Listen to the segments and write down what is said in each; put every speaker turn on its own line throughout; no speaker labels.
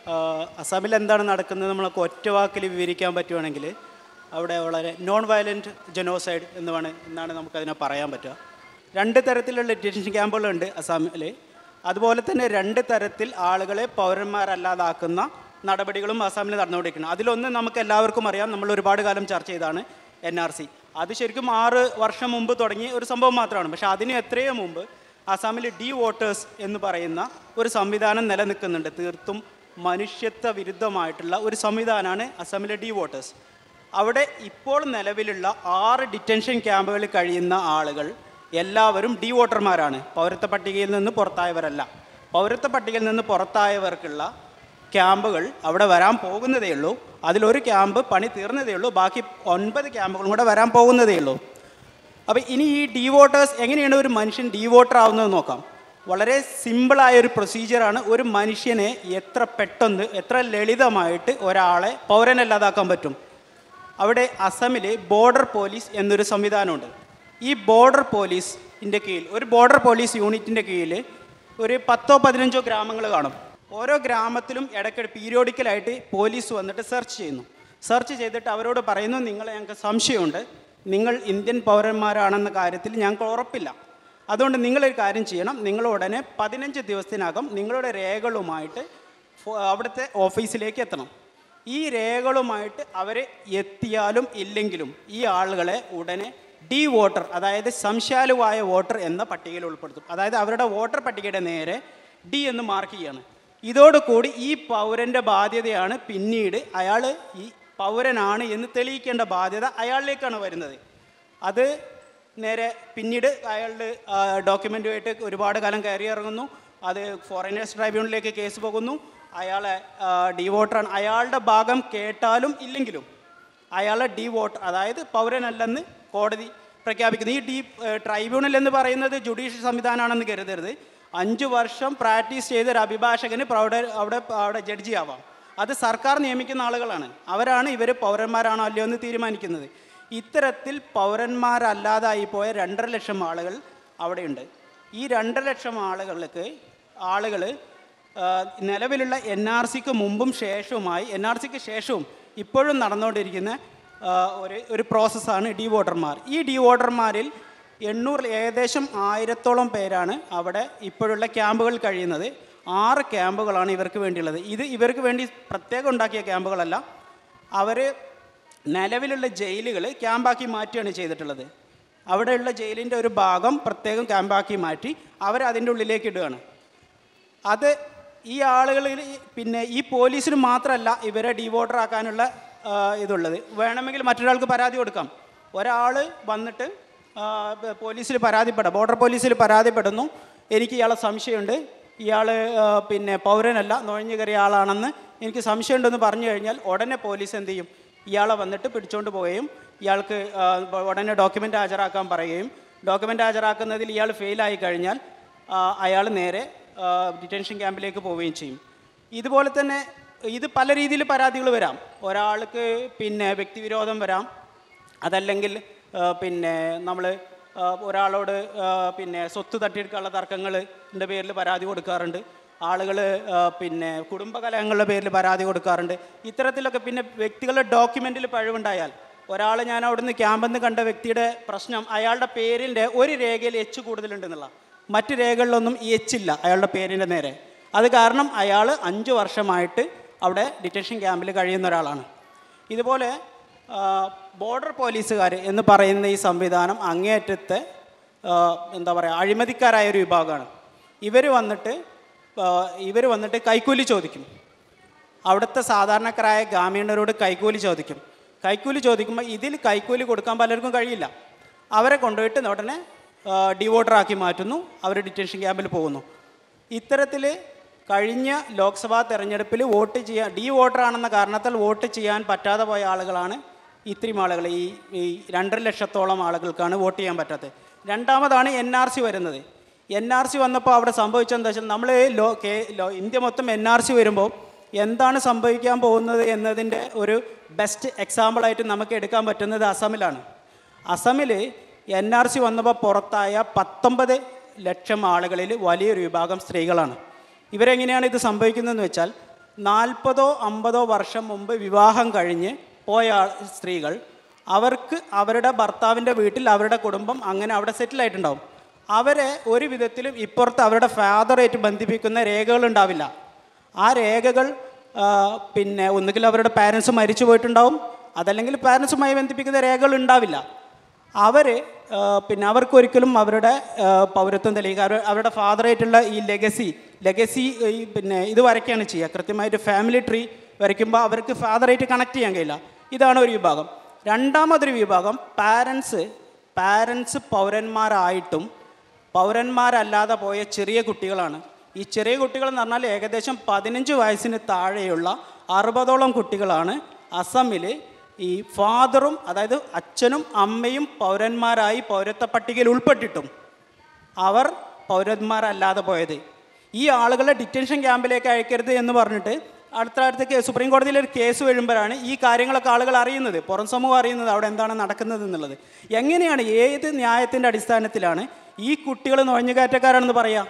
അസാമിൽ എന്താണ് നടക്കുന്നത് നമ്മളൊക്കെ ഒറ്റ വാക്കിൽ വിവരിക്കാൻ പറ്റുവാണെങ്കിൽ അവിടെ വളരെ നോൺ വയലൻറ്റ് ജനോസൈഡ് എന്ന് വേണം എന്നാണ് നമുക്കതിനെ പറയാൻ പറ്റുക രണ്ട് തരത്തിലുള്ള ഡിറ്റൻഷൻ ക്യാമ്പുകളുണ്ട് അസാമിൽ അതുപോലെ തന്നെ രണ്ട് തരത്തിൽ ആളുകളെ പൗരന്മാരല്ലാതാക്കുന്ന നടപടികളും അസാമിൽ നടന്നുകൊണ്ടിരിക്കുന്നു അതിലൊന്ന് നമുക്ക് എല്ലാവർക്കും അറിയാം നമ്മൾ ഒരുപാട് കാലം ചർച്ച ചെയ്താണ് എൻ ആർ സി അത് ശരിക്കും ആറ് വർഷം മുമ്പ് തുടങ്ങിയ ഒരു സംഭവം മാത്രമാണ് പക്ഷേ അതിന് എത്രയോ മുമ്പ് അസാമിൽ ഡി വോട്ടേഴ്സ് എന്ന് പറയുന്ന ഒരു സംവിധാനം നിലനിൽക്കുന്നുണ്ട് തീർത്തും മനുഷ്യത്വ വിരുദ്ധമായിട്ടുള്ള ഒരു സംവിധാനമാണ് അസാമിലെ ഡി വോട്ടേഴ്സ് അവിടെ ഇപ്പോൾ നിലവിലുള്ള ആറ് ഡിറ്റൻഷൻ ക്യാമ്പുകളിൽ കഴിയുന്ന ആളുകൾ എല്ലാവരും ഡി വോട്ടർമാരാണ് പൗരത്വ പട്ടികയിൽ നിന്ന് പുറത്തായവരല്ല പൗരത്വ പട്ടികയിൽ നിന്ന് പുറത്തായവർക്കുള്ള ക്യാമ്പുകൾ അവിടെ വരാൻ പോകുന്നതേ ഉള്ളൂ അതിലൊരു ക്യാമ്പ് പണി തീർന്നതേ ഉള്ളൂ ബാക്കി ഒൻപത് ക്യാമ്പുകളും കൂടെ വരാൻ പോകുന്നതേ ഉള്ളൂ അപ്പോൾ ഇനി ഈ ഡി വോട്ടേഴ്സ് എങ്ങനെയാണ് ഒരു മനുഷ്യൻ ഡി വോട്ടർ ആവുന്നത് നോക്കാം വളരെ സിമ്പിളായ ഒരു പ്രൊസീജിയറാണ് ഒരു മനുഷ്യനെ എത്ര പെട്ടെന്ന് എത്ര ലളിതമായിട്ട് ഒരാളെ പൗരനല്ലാതാക്കാൻ പറ്റും അവിടെ അസമിൽ ബോർഡർ പോലീസ് എന്നൊരു സംവിധാനമുണ്ട് ഈ ബോർഡർ പോലീസിൻ്റെ കീഴിൽ ഒരു ബോർഡർ പോലീസ് യൂണിറ്റിൻ്റെ കീഴിൽ ഒരു പത്തോ പതിനഞ്ചോ ഗ്രാമങ്ങൾ കാണും ഓരോ ഗ്രാമത്തിലും ഇടയ്ക്കിടെ പീരിയോഡിക്കലായിട്ട് പോലീസ് വന്നിട്ട് സെർച്ച് ചെയ്യുന്നു സെർച്ച് ചെയ്തിട്ട് അവരോട് പറയുന്നു നിങ്ങളെ ഞങ്ങൾക്ക് സംശയമുണ്ട് നിങ്ങൾ ഇന്ത്യൻ പൗരന്മാരാണെന്ന കാര്യത്തിൽ ഞങ്ങൾക്ക് ഉറപ്പില്ല അതുകൊണ്ട് നിങ്ങളൊരു കാര്യം ചെയ്യണം നിങ്ങൾ ഉടനെ പതിനഞ്ച് ദിവസത്തിനകം നിങ്ങളുടെ രേഖകളുമായിട്ട് ഫോ- അവിടുത്തെ ഓഫീസിലേക്ക് എത്തണം ഈ രേഖകളുമായിട്ട് അവർ എത്തിയാലും ഇല്ലെങ്കിലും ഈ ആളുകളെ ഉടനെ ഡി വോട്ടർ അതായത് സംശയാലുവായ വോട്ടർ എന്ന പട്ടികയിൽ ഉൾപ്പെടുത്തും അതായത് അവരുടെ വോട്ടർ പട്ടികയുടെ നേരെ ഡി എന്ന് മാർക്ക് ചെയ്യാണ് ഇതോടുകൂടി ഈ പൗരൻ്റെ ബാധ്യതയാണ് പിന്നീട് അയാൾ ഈ പൗരനാണ് എന്ന് തെളിയിക്കേണ്ട ബാധ്യത അയാളിലേക്കാണ് വരുന്നത് അത് നേരെ പിന്നീട് അയാളുടെ ഡോക്യുമെൻറ്റുമായിട്ട് ഒരുപാട് കാലം കയറി ഇറങ്ങുന്നു അത് ഫോറിനേഴ്സ് ട്രൈബ്യൂണലിലേക്ക് കേസ് പോകുന്നു അയാളെ ഡി വോട്ടറാണ് അയാളുടെ ഭാഗം കേട്ടാലും ഇല്ലെങ്കിലും അയാളെ ഡി വോട്ടർ അതായത് പൗരനല്ലെന്ന് കോടതി പ്രഖ്യാപിക്കുന്നു ഈ ഡി ട്രൈബ്യൂണൽ എന്ന് പറയുന്നത് ജുഡീഷ്യൽ സംവിധാനമാണെന്ന് കരുതരുത് അഞ്ച് വർഷം പ്രാക്ടീസ് ചെയ്ത ഒരു അഭിഭാഷകന് അവിടെ അവിടെ അവിടെ ജഡ്ജി ആവാം അത് സർക്കാർ നിയമിക്കുന്ന ആളുകളാണ് അവരാണ് ഇവർ പൗരന്മാരാണോ അല്ലയോ എന്ന് തീരുമാനിക്കുന്നത് ഇത്തരത്തിൽ പൗരന്മാരല്ലാതായി പോയ രണ്ടര ലക്ഷം ആളുകൾ അവിടെയുണ്ട് ഈ രണ്ടര ലക്ഷം ആളുകൾക്ക് ആളുകൾ നിലവിലുള്ള എൻ ആർ സിക്ക് മുമ്പും ശേഷവുമായി എൻ ആർ സിക്ക് ശേഷവും ഇപ്പോഴും നടന്നുകൊണ്ടിരിക്കുന്ന ആ, ഒരു ഒരു പ്രോസസ്സാണ് ഡി വോട്ടർമാർ ഈ ഡി വോട്ടർമാരിൽ എണ്ണൂറിൽ ഏകദേശം ആയിരത്തോളം പേരാണ് അവിടെ ഇപ്പോഴുള്ള ക്യാമ്പുകൾ കഴിയുന്നത് ആറ് ക്യാമ്പുകളാണ് ഇവർക്ക് വേണ്ടിയുള്ളത് ഇത് ഇവർക്ക് വേണ്ടി പ്രത്യേകം ഉണ്ടാക്കിയ ക്യാമ്പുകളല്ല അവർ നിലവിലുള്ള ജയിലുകൾ ക്യാമ്പാക്കി മാറ്റുകയാണ് ചെയ്തിട്ടുള്ളത് അവിടെയുള്ള ജയിലിൻ്റെ ഒരു ഭാഗം പ്രത്യേകം ക്യാമ്പാക്കി മാറ്റി അവർ അതിൻ്റെ ഉള്ളിലേക്ക് ഇടുകയാണ് അത് ഈ ആളുകളിൽ പിന്നെ ഈ പോലീസിന് മാത്രമല്ല ഇവരെ ഡീവോട്ടർ ആക്കാനുള്ള ആ, ഇതുള്ളത് വേണമെങ്കിൽ മറ്റൊരാൾക്ക് പരാതി കൊടുക്കാം ഒരാൾ വന്നിട്ട് പോലീസിൽ പരാതിപ്പെടാം ബോർഡർ പോലീസിൽ പരാതിപ്പെടുന്നു എനിക്ക് ഇയാളെ സംശയമുണ്ട് ഇയാൾ പിന്നെ പൗരനല്ല നുഴഞ്ഞു കയറിയ ആളാണെന്ന് എനിക്ക് സംശയമുണ്ടെന്ന് പറഞ്ഞു കഴിഞ്ഞാൽ ഉടനെ പോലീസ് എന്ത് ചെയ്യും ഇയാളെ വന്നിട്ട് പിടിച്ചുകൊണ്ട് പോവുകയും ഇയാൾക്ക് ആ, ഉടനെ ഡോക്യുമെൻ്റ് ഹാജരാക്കാൻ പറയുകയും ഡോക്യുമെൻ്റ് ഹാജരാക്കുന്നതിൽ ഇയാൾ ഫെയിലായി കഴിഞ്ഞാൽ അയാൾ നേരെ ഡിറ്റൻഷൻ ക്യാമ്പിലേക്ക് പോവുകയും ചെയ്യും ഇതുപോലെ തന്നെ ഇത് പല രീതിയിൽ പരാതികൾ വരാം ഒരാൾക്ക് പിന്നെ വ്യക്തിവിരോധം വരാം അതല്ലെങ്കിൽ ആ, പിന്നെ നമ്മൾ ഒരാളോട് ആ, പിന്നെ സ്വത്ത് തട്ടിയെടുക്കാനുള്ള തർക്കങ്ങളുടെ പേരിൽ പരാതി കൊടുക്കാറുണ്ട് ആളുകൾ പിന്നെ കുടുംബകലഹങ്ങളുടെ പേരിൽ പരാതി കൊടുക്കാറുണ്ട് ഇത്തരത്തിലൊക്കെ പിന്നെ വ്യക്തികളുടെ ഡോക്യുമെൻറ്റിൽ പഴിവുണ്ടായാൽ ഒരാൾ ഞാൻ അവിടുന്ന് ക്യാമ്പിൽ നിന്ന് കണ്ട വ്യക്തിയുടെ പ്രശ്നം അയാളുടെ പേരിൻ്റെ ഒരു രേഖയിൽ എച്ച് കൂടുതലുണ്ടെന്നുള്ള മറ്റ് രേഖകളിലൊന്നും ഈ എച്ച് ഇല്ല അയാളുടെ പേരിൻ്റെ നേരെ അത് കാരണം അയാൾ അഞ്ച് വർഷമായിട്ട് അവിടെ ഡിറ്റൻഷൻ ക്യാമ്പിൽ കഴിയുന്ന ഒരാളാണ് ഇതുപോലെ ബോർഡർ പോലീസുകാർ എന്ന് പറയുന്ന ഈ സംവിധാനം അങ്ങേയറ്റത്തെ ആ, എന്താ പറയുക അഴിമതിക്കാരായ ഒരു വിഭാഗമാണ് ഇവർ വന്നിട്ട് ഇവർ വന്നിട്ട് കൈക്കൂലി ചോദിക്കും അവിടുത്തെ സാധാരണക്കാരായ ഗ്രാമീണരോട് കൈക്കൂലി ചോദിക്കും കൈക്കൂലി ചോദിക്കുമ്പോൾ ഇതിൽ കൈക്കൂലി കൊടുക്കാൻ പലർക്കും കഴിയില്ല അവരെ കൊണ്ടുപോയിട്ട് ഉടനെ ഡിവോട്ടറാക്കി മാറ്റുന്നു അവർ ഡിറ്റൻഷൻ ക്യാമ്പിൽ പോകുന്നു ഇത്തരത്തിൽ കഴിഞ്ഞ ലോക്സഭാ തെരഞ്ഞെടുപ്പിൽ വോട്ട് ചെയ്യാൻ ഡി വോട്ടറാണെന്ന കാരണത്താൽ വോട്ട് ചെയ്യാൻ പറ്റാതെ പോയ ആളുകളാണ് ഇത്രയും ആളുകൾ ഈ ഈ രണ്ടര ലക്ഷത്തോളം ആളുകൾക്കാണ് വോട്ട് ചെയ്യാൻ പറ്റാത്തത് രണ്ടാമതാണ് എൻ ആർ സി വരുന്നത് എൻ ആർ സി വന്നപ്പോൾ അവിടെ സംഭവിച്ചതെന്താ വെച്ചാൽ നമ്മൾ ലോ കേ ലോ ഇന്ത്യ മൊത്തം എൻ ആർ സി വരുമ്പോൾ എന്താണ് സംഭവിക്കാൻ പോകുന്നത് എന്നതിൻ്റെ ഒരു ബെസ്റ്റ് എക്സാമ്പിളായിട്ട് നമുക്ക് എടുക്കാൻ പറ്റുന്നത് അസമിലാണ് അസമിൽ എൻ ആർ സി വന്നപ്പോൾ പുറത്തായ പത്തൊമ്പത് ലക്ഷം ആളുകളിൽ വലിയൊരു വിഭാഗം സ്ത്രീകളാണ് ഇവരെങ്ങനെയാണ് ഇത് സംഭവിക്കുന്നതെന്ന് വെച്ചാൽ നാൽപ്പതോ അമ്പതോ വർഷം മുമ്പ് വിവാഹം കഴിഞ്ഞ് പോയ ആൾ- സ്ത്രീകൾ അവർക്ക് അവരുടെ ഭർത്താവിൻ്റെ വീട്ടിൽ അവരുടെ കുടുംബം അങ്ങനെ അവിടെ സെറ്റിൽ ആയിട്ടുണ്ടാവും അവരെ ഒരു വിധത്തിലും ഇപ്പുറത്ത് അവരുടെ ഫാദറായിട്ട് ബന്ധിപ്പിക്കുന്ന രേഖകൾ ഉണ്ടാവില്ല ആ രേഖകൾ ആ, പിന്നെ ഒന്നുകിൽ അവരുടെ പാരൻസ് മരിച്ചു പോയിട്ടുണ്ടാവും അതല്ലെങ്കിൽ പാരൻസുമായി ബന്ധിപ്പിക്കുന്ന രേഖകൾ ഉണ്ടാവില്ല അവർ പിന്നെ അവർക്കൊരിക്കലും അവരുടെ ആ, പൗരത്വം തെളിയിക്കുക അവർ അവരുടെ ഫാദറായിട്ടുള്ള ഈ ലെഗസി ലെഗസി ഈ പിന്നെ ഇത് വരയ്ക്കുകയാണ് ചെയ്യുക കൃത്യമായിട്ട് ഫാമിലി ട്രീ വരയ്ക്കുമ്പോൾ അവർക്ക് ഫാദറായിട്ട് കണക്ട് ചെയ്യാൻ കഴിയില്ല ഇതാണ് ഒരു വിഭാഗം രണ്ടാമതൊരു വിഭാഗം പാരൻസ് പാരൻസ് പൗരന്മാരായിട്ടും പൗരന്മാരല്ലാതെ പോയ ചെറിയ കുട്ടികളാണ് ഈ ചെറിയ കുട്ടികൾ എന്ന് പറഞ്ഞാൽ ഏകദേശം പതിനഞ്ച് വയസ്സിന് താഴെയുള്ള അറുപതോളം കുട്ടികളാണ് അസമിൽ ഈ ഫാദറും അതായത് അച്ഛനും അമ്മയും പൗരന്മാരായി പൗരത്വ പട്ടികയിൽ ഉൾപ്പെട്ടിട്ടും അവർ പൗരന്മാരല്ലാതെ പോയത് ഈ ആളുകളെ ഡിറ്റൻഷൻ ക്യാമ്പിലേക്ക് അയക്കരുത് എന്ന് പറഞ്ഞിട്ട് അടുത്ത അടുത്തേക്ക് സുപ്രീം കോടതിയിൽ ഒരു കേസ് വരുമ്പോഴാണ് ഈ കാര്യങ്ങളൊക്കെ ആളുകൾ അറിയുന്നത് പുറം സമൂഹം അറിയുന്നത് അവിടെ എന്താണ് നടക്കുന്നത് എന്നുള്ളത് എങ്ങനെയാണ് ഏത് ന്യായത്തിൻ്റെ അടിസ്ഥാനത്തിലാണ് ഈ കുട്ടികൾ നുഴഞ്ഞുകയറ്റക്കാരാണെന്ന് പറയാം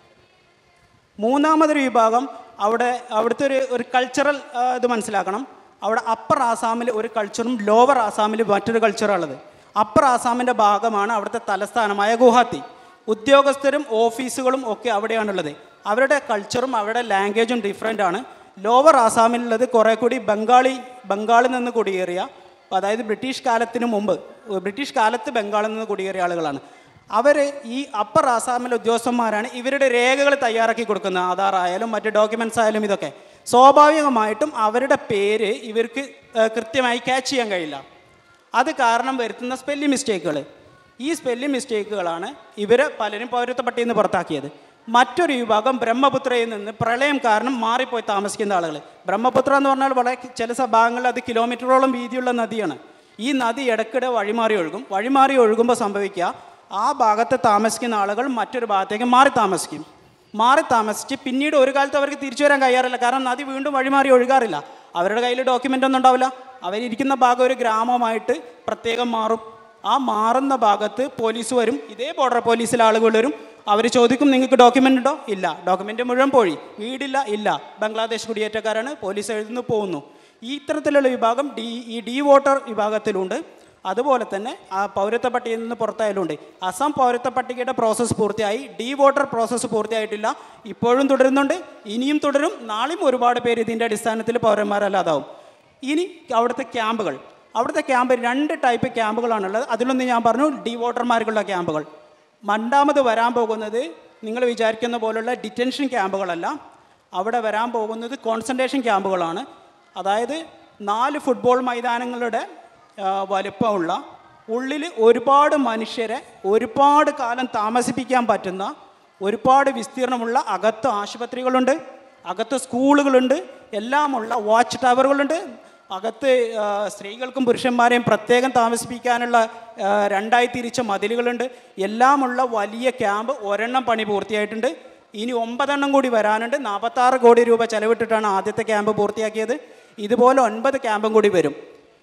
മൂന്നാമതൊരു വിഭാഗം അവിടെ അവിടുത്തെ ഒരു ഒരു കൾച്ചറൽ ഇത് മനസ്സിലാക്കണം അവിടെ അപ്പർ ആസാമിൽ ഒരു കൾച്ചറും ലോവർ ആസാമിൽ മറ്റൊരു കൾച്ചറുള്ളത് അപ്പർ ആസാമിൻ്റെ ഭാഗമാണ് അവിടുത്തെ തലസ്ഥാനമായ ഗുവാഹത്തി ഉദ്യോഗസ്ഥരും ഓഫീസുകളും ഒക്കെ അവിടെയാണുള്ളത് അവരുടെ കൾച്ചറും അവരുടെ ലാംഗ്വേജും ഡിഫറെൻ്റ് ആണ് ലോവർ ആസാമിലുള്ളത് കുറേ കൂടി ബംഗാളി ബംഗാളിൽ നിന്ന് കുടിയേറിയ അതായത് ബ്രിട്ടീഷ് കാലത്തിന് മുമ്പ് ബ്രിട്ടീഷ് കാലത്ത് ബംഗാളിൽ നിന്ന് കുടിയേറിയ ആളുകളാണ് അവർ ഈ അപ്പർ ആസാമിലെ ഉദ്യോഗസ്ഥന്മാരാണ് ഇവരുടെ രേഖകൾ തയ്യാറാക്കി കൊടുക്കുന്നത് ആധാർ ആയാലും മറ്റ് ഡോക്യുമെൻറ്റ്സ് ആയാലും ഇതൊക്കെ സ്വാഭാവികമായിട്ടും അവരുടെ പേര് ഇവർക്ക് ഏഹ്, കൃത്യമായി ക്യാച്ച് ചെയ്യാൻ കഴിയില്ല അത് കാരണം വരുത്തുന്ന സ്പെല്ലിംഗ് മിസ്റ്റേക്കുകൾ ഈ സ്പെല്ലിംഗ് മിസ്റ്റേക്കുകളാണ് ഇവരെ പലരും പൗരത്വ പട്ടികയിൽ നിന്ന് പുറത്താക്കിയത് മറ്റൊരു വിഭാഗം ബ്രഹ്മപുത്രയിൽ നിന്ന് പ്രളയം കാരണം മാറിപ്പോയി താമസിക്കുന്ന ആളുകൾ ബ്രഹ്മപുത്ര എന്ന് പറഞ്ഞാൽ വളരെ ചില സ- ഭാഗങ്ങളിൽ അത് കിലോമീറ്ററോളം വീതിയുള്ള നദിയാണ് ഈ നദി ഇടയ്ക്കിടെ വഴിമാറി ഒഴുകും വഴിമാറി ഒഴുകുമ്പോൾ സംഭവിക്കുക ആ ഭാഗത്ത് താമസിക്കുന്ന ആളുകൾ മറ്റൊരു ഭാഗത്തേക്ക് മാറി താമസിക്കും മാറി താമസിച്ച് പിന്നീട് ഒരു കാലത്ത് അവർക്ക് തിരിച്ചു വരാൻ കഴിയാറില്ല കാരണം നദി വീണ്ടും വഴിമാറി ഒഴുകാറില്ല അവരുടെ കയ്യിൽ ഡോക്യുമെൻ്റ് ഒന്നും ഉണ്ടാവില്ല അവരിയ്ക്കുന്ന ഭാഗം ഒരു ഗ്രാമമായിട്ട് പ്രത്യേകം മാറും ആ മാറുന്ന ഭാഗത്ത് പോലീസ് വരും ഇതേ ബോർഡർ പോലീസിലെ ആളുകൾ വരും അവർ ചോദിക്കും നിങ്ങൾക്ക് ഡോക്യുമെൻ്റ് ഉണ്ടോ ഇല്ല ഡോക്യുമെൻ്റ് മുഴുവൻ പോയി വീടില്ല ഇല്ല ബംഗ്ലാദേശ് കുടിയേറ്റക്കാരാണ് പോലീസ് എഴുതുന്നു പോകുന്നു ഈ ഇത്തരത്തിലുള്ള വിഭാഗം ഡി ഈ ഡി വോട്ടർ വിഭാഗത്തിലുണ്ട് അതുപോലെ തന്നെ ആ പൗരത്വ പട്ടികയിൽ നിന്ന് പുറത്തായാലുണ്ട് അസം പൗരത്വ പട്ടികയുടെ പ്രോസസ്സ് പൂർത്തിയായി ഡി വോട്ടർ പ്രോസസ്സ് പൂർത്തിയായിട്ടില്ല ഇപ്പോഴും തുടരുന്നുണ്ട് ഇനിയും തുടരും നാളെയും ഒരുപാട് പേര് ഇതിൻ്റെ അടിസ്ഥാനത്തിൽ പൗരന്മാരല്ലാതാവും ഇനി അവിടുത്തെ ക്യാമ്പുകൾ അവിടുത്തെ ക്യാമ്പ് രണ്ട് ടൈപ്പ് ക്യാമ്പുകളാണുള്ളത് അതിലൊന്ന് ഞാൻ പറഞ്ഞു ഡി വോട്ടർമാർക്കുള്ള ക്യാമ്പുകൾ രണ്ടാമത് വരാൻ പോകുന്നത് നിങ്ങൾ വിചാരിക്കുന്ന പോലുള്ള ഡിറ്റൻഷൻ ക്യാമ്പുകളല്ല അവിടെ വരാൻ പോകുന്നത് കോൺസെൻട്രേഷൻ ക്യാമ്പുകളാണ് അതായത് നാല് ഫുട്ബോൾ മൈതാനങ്ങളുടെ ആ, വലിപ്പമുള്ള ഉള്ളിൽ ഒരുപാട് മനുഷ്യരെ ഒരുപാട് കാലം താമസിപ്പിക്കാൻ പറ്റുന്ന ഒരുപാട് വിസ്തീർണമുള്ള അകത്ത് ആശുപത്രികളുണ്ട് അകത്ത് സ്കൂളുകളുണ്ട് എല്ലാമുള്ള വാച്ച് ടവറുകളുണ്ട് അകത്ത് ആ, സ്ത്രീകൾക്കും പുരുഷന്മാരെയും പ്രത്യേകം താമസിപ്പിക്കാനുള്ള ആ, രണ്ടായി തിരിച്ച മതിലുകളുണ്ട് എല്ലാമുള്ള വലിയ ക്യാമ്പ് ഒരെണ്ണം പണി പൂർത്തിയായിട്ടുണ്ട് ഇനി ഒമ്പതെണ്ണം കൂടി വരാനുണ്ട് നാൽപ്പത്താറ് കോടി രൂപ ചെലവിട്ടിട്ടാണ് ആദ്യത്തെ ക്യാമ്പ് പൂർത്തിയാക്കിയത് ഇതുപോലെ ഒൻപത് ക്യാമ്പും കൂടി വരും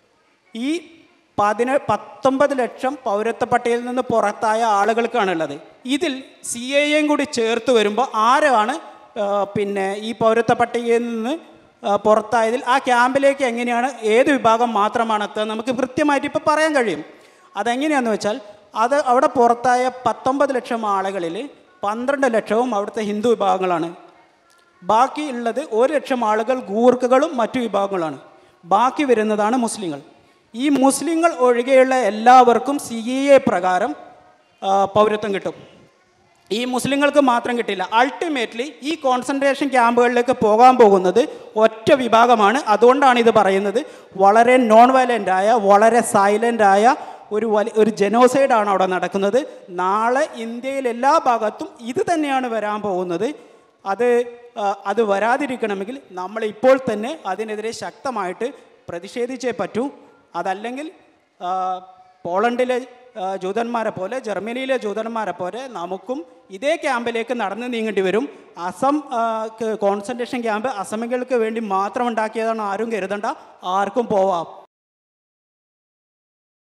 ഈ പതിന പത്തൊമ്പത് ലക്ഷം പൗരത്വ പട്ടികയിൽ നിന്ന് പുറത്തായ ആളുകൾക്കാണുള്ളത് ഇതിൽ സി എ എയും കൂടി ചേർത്ത് വരുമ്പോൾ ആരാണ് ആ, പിന്നെ ഈ പൗരത്വ പട്ടികയിൽ നിന്ന് ആ, പുറത്തായതിൽ ആ ക്യാമ്പിലേക്ക് എങ്ങനെയാണ് ഏത് വിഭാഗം മാത്രമാണ് എത്തുക നമുക്ക് കൃത്യമായിട്ട് ഇപ്പോൾ പറയാൻ കഴിയും അതെങ്ങനെയാണെന്ന് വെച്ചാൽ അത് അവിടെ പുറത്തായ പത്തൊമ്പത് ലക്ഷം ആളുകളിൽ പന്ത്രണ്ട് ലക്ഷവും അവിടുത്തെ ഹിന്ദു വിഭാഗങ്ങളാണ് ബാക്കി ഉള്ളത് ഒരു ലക്ഷം ആളുകൾ ഗൂർഖകളും മറ്റു വിഭാഗങ്ങളാണ് ബാക്കി വരുന്നതാണ് മുസ്ലിങ്ങൾ ഈ മുസ്ലിങ്ങൾ ഒഴികെയുള്ള എല്ലാവർക്കും സി എ പ്രകാരം ആ, പൗരത്വം കിട്ടും ഈ മുസ്ലിങ്ങൾക്ക് മാത്രം കിട്ടില്ല അൾട്ടിമേറ്റ്ലി ഈ കോൺസെൻട്രേഷൻ ക്യാമ്പുകളിലേക്ക് പോകാൻ പോകുന്നത് ഒറ്റ വിഭാഗമാണ് അതുകൊണ്ടാണ് ഇത് പറയുന്നത് വളരെ നോൺ വയലൻ്റ് ആയ വളരെ സൈലൻ്റ് ആയ ഒരു വലി ഒരു ജനോസൈഡാണ് അവിടെ നടക്കുന്നത് നാളെ ഇന്ത്യയിൽ എല്ലാ ഭാഗത്തും ഇത് തന്നെയാണ് വരാൻ പോകുന്നത് അത് ആ, അത് വരാതിരിക്കണമെങ്കിൽ നമ്മൾ ഇപ്പോൾ തന്നെ അതിനെതിരെ ശക്തമായിട്ട് പ്രതിഷേധിച്ചേ പറ്റൂ അതല്ലെങ്കിൽ ആ, പോളണ്ടിലെ ആ, ജൂതന്മാരെ പോലെ ജർമ്മനിയിലെ ജൂതന്മാരെ പോലെ നമുക്കും ഇതേ ക്യാമ്പിലേക്ക് നടന്നു നീങ്ങേണ്ടി വരും അസം കോൺസെൻട്രേഷൻ ക്യാമ്പ് അസമികൾക്ക് വേണ്ടി മാത്രം ഉണ്ടാക്കിയതാണ് ആരും കരുതണ്ട ആർക്കും പോവാം